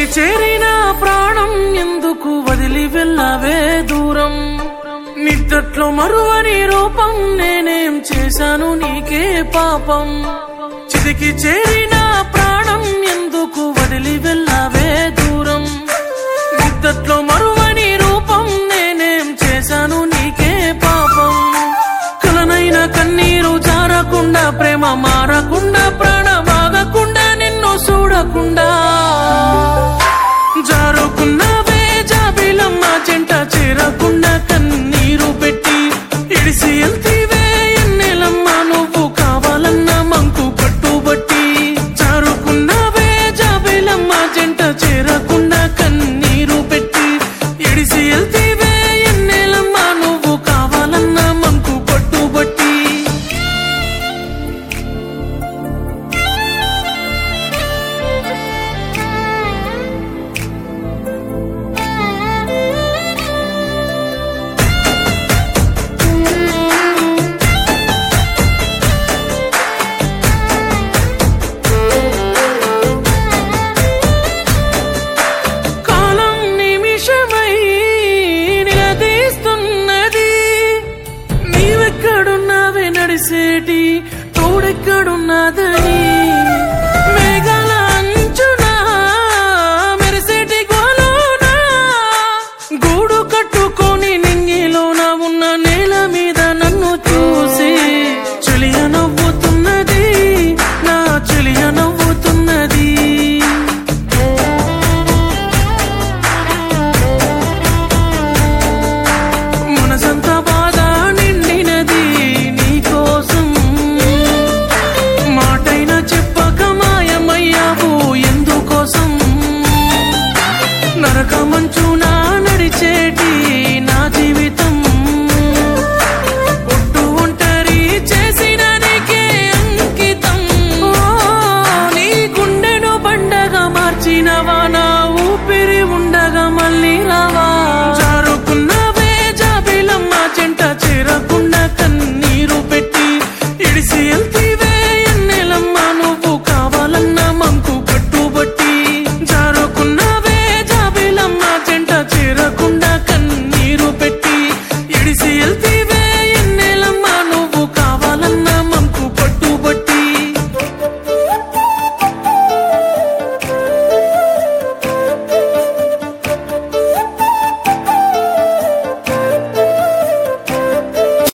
చేరిన ప్రాణం ఎందుకు వదిలి వెళ్ళవే దూరం నిద్దట్లో మరువని రూపం నేనేం చేశాను నీకే పాపం చితికి చేరిన ప్రాణం ఎందుకు వదిలి వెళ్ళవే దూరం నిద్దట్లో మరువని రూపం నేనేం చేశాను నీకే పాపం కలనైన కన్నీరు జారకుండా ప్రేమ మారకుండా ప్రాణమాగకుండా నిన్ను చూడకుండా జారుకున్నవే జాబిలమ్మ చెంట చేరకుండా కన్నీరు పెట్టి ఇడిసి ఎల్తీవే ఎన్నెలమ్మ నువ్వు కావాలన్న మంకు పట్టుబట్టి జారుకున్నవే జాబిలమ్మ చెంట చేరకుండా కన్నీరు పెట్టి ఇడిసి ఎల్తీవే ఎన్నెలమ్మ నువ్వు కావాలన్న మంకు పట్టుబట్టి కాలం నిమిషమై నిలదీస్తున్నది నీవెక్కడున్నావే నడిసేటి తోడెక్కడున్నదని